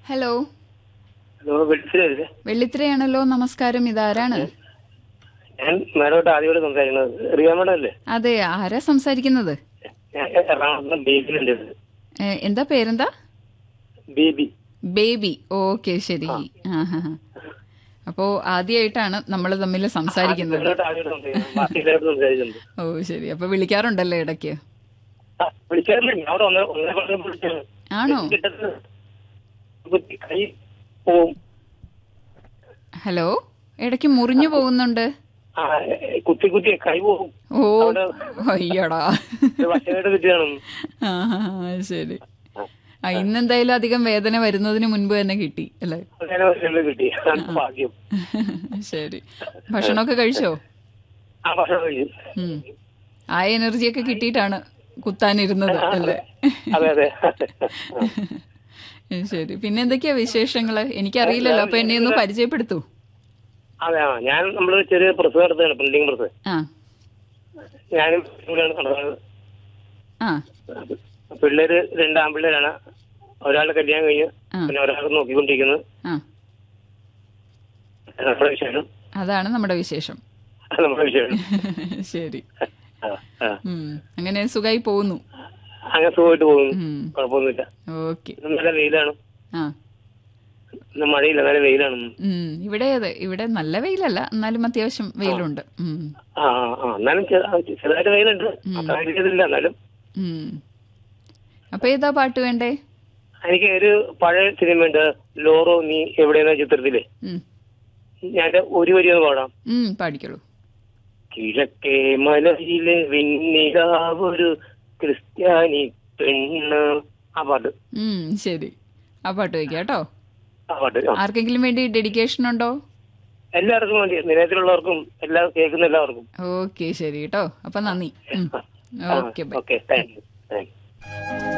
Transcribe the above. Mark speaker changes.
Speaker 1: Hello
Speaker 2: hello വിളിച്ചില്ലേ
Speaker 1: വെള്ളിത്തിരയാണല്ലോ നമസ്കാരം ഇതാരാണ്
Speaker 2: ഞാൻ മേഡോട്ട് ആദ്യമായിട്ട് സംസാരിക്കുന്നത് റിയ മേഡം അല്ലേ
Speaker 1: അതെ ആരാ സംസാരിക്കുന്നത്
Speaker 2: ഞാൻ എറണാകുളം ബേബിയിലുണ്ട്
Speaker 1: ഏ, എന്താ പേരെന്താ
Speaker 2: ബേബി
Speaker 1: ബേബി ഓക്കെ ശരി ആ ഹാ ഹാ. അപ്പോ ആദ്യമായിട്ടാണ് നമ്മൾ തമ്മിൽ സംസാരിക്കുന്നത്
Speaker 2: മേഡോട്ട് ആദ്യമായിട്ട് സംസാരിക്കുന്നത് ബാക്കിയില്ലായിട്ട് സംസാരിച്ചിട്ടുണ്ട്
Speaker 1: ഓ ശരി അപ്പൊ വിളിക്കാറുണ്ടല്ലോ ഇടയ്ക്ക്
Speaker 2: ആ, വിളിച്ചായിരുന്നു ഞാൻ അവിടെ ഒന്നര ഒന്നര കൊല്ലം വിളിച്ചത്
Speaker 1: ആണോ
Speaker 2: കിട്ടുന്നത് കുത്തി കൈ പോവും
Speaker 1: ഹലോ ഇടയ്ക്ക് മുറിഞ്ഞു പോകുന്നുണ്ട്
Speaker 2: ആ കുത്തി കുത്തി കൈ പോവും
Speaker 1: ഓ
Speaker 2: അവിടെ
Speaker 1: അയ്യടാ
Speaker 2: വശമായിട്ട് കിട്ടിയാണ്
Speaker 1: ആ ഹാ, ഹാ, ശരി ആ ഇന്നെന്തായാലും അധികം വേദന വരുന്നതിന് മുൻപ് തന്നെ കിട്ടി അല്ലേ
Speaker 2: അങ്ങനെ വശം കിട്ടി അതാണ് ഭാഗ്യം
Speaker 1: ശരി ഭക്ഷണമൊക്കെ കഴിച്ചോ
Speaker 2: ആ ഭക്ഷണം കഴിച്ചു
Speaker 1: ഉം. ആ എനർജിയൊക്കെ കിട്ടിയിട്ടാണ് കുത്താനിരുന്നത് അല്ലേ
Speaker 2: അതെ അതെ
Speaker 1: ശരി പിന്നെ എന്തൊക്കെയാ വിശേഷങ്ങള് എനിക്കറിയില്ലല്ലോ അപ്പൊ എന്നെ ഒന്ന് പരിചയപ്പെടുത്തൂ
Speaker 2: അതെ ആ ഞാൻ നമ്മള് ചെറിയ പ്രസ് നടത്തുകയാണ് പ്രിന്റിംഗ് പ്രസ്
Speaker 1: ആ
Speaker 2: ഞാനും ഇവിടെയാണ് നടന്നത്
Speaker 1: ആ
Speaker 2: പിള്ളേര് രണ്ട് ആൺപിള്ളേരാണ് ഒരാളുടെ കല്യാണം കഴിഞ്ഞ്
Speaker 1: ആ.
Speaker 2: പിന്നെ ഒരാൾക്ക് നോക്കിക്കൊണ്ടിരിക്കുന്നത്
Speaker 1: ആ
Speaker 2: നമ്മുടെ വിഷയം
Speaker 1: അതാണ് നമ്മുടെ വിശേഷം
Speaker 2: നമ്മുടെ വിഷയം
Speaker 1: ശരി
Speaker 2: ആ, ആ.
Speaker 1: ഉം അങ്ങനെ സുഖമായി പോകുന്നു
Speaker 2: അങ്ങനെ സുഖമായിട്ട് പോകുന്നു
Speaker 1: ഉം
Speaker 2: കുഴപ്പമൊന്നുമില്ല
Speaker 1: ഓക്കെ
Speaker 2: ഇന്ന് നല്ല വെയിലാണ്
Speaker 1: ആ
Speaker 2: ഇന്ന് മഴയില്ല നല്ല വെയിലാണ് ഇന്ന്.
Speaker 1: ഉം ഇവിടെ അതെ ഇവിടെ നല്ല വെയിലല്ല എന്നാലും അത്യാവശ്യം വെയിലുണ്ട് ഉം
Speaker 2: ആ ആ, ആ എന്നാലും ചെ- ആ, ചെറുതായിട്ട് വെയിലുണ്ട് അത്ര ഇതില്ല എന്നാലും
Speaker 1: ഉം അപ്പൊ ഏതാ പാട്ട് വേണ്ടേ
Speaker 2: എനിക്ക് ഒരു പഴയ സിനിമയുണ്ട് ലോറോ നീ എവിടെയെന്ന ചിത്രത്തില്
Speaker 1: ഉം
Speaker 2: ഞാൻ ഒരു വരി ഒന്ന് പാടാം
Speaker 1: ഉം പാടിക്കോളൂ
Speaker 2: കിഴക്കേ മലയിലെ വിന്നിലാവൊരു ക്രിസ്ത്യാനി പെണ്ണ് ആ പാട്ട്
Speaker 1: ഉം ശരി ആ പാട്ട് വയ്ക്കാം കേട്ടോ
Speaker 2: ആ പാട്ട് ആ.
Speaker 1: ആർക്കെങ്കിലും വേണ്ടി ഡെഡിക്കേഷൻ ഉണ്ടോ
Speaker 2: എല്ലാവർക്കും വേണ്ടി നിലയത്തിലുള്ളവർക്കും എല്ലാ കേൾക്കുന്ന എല്ലാവർക്കും
Speaker 1: ഓക്കെ ശരി കേട്ടോ അപ്പൊ നന്ദി ഉം. Okay bye
Speaker 2: okay thank you thank U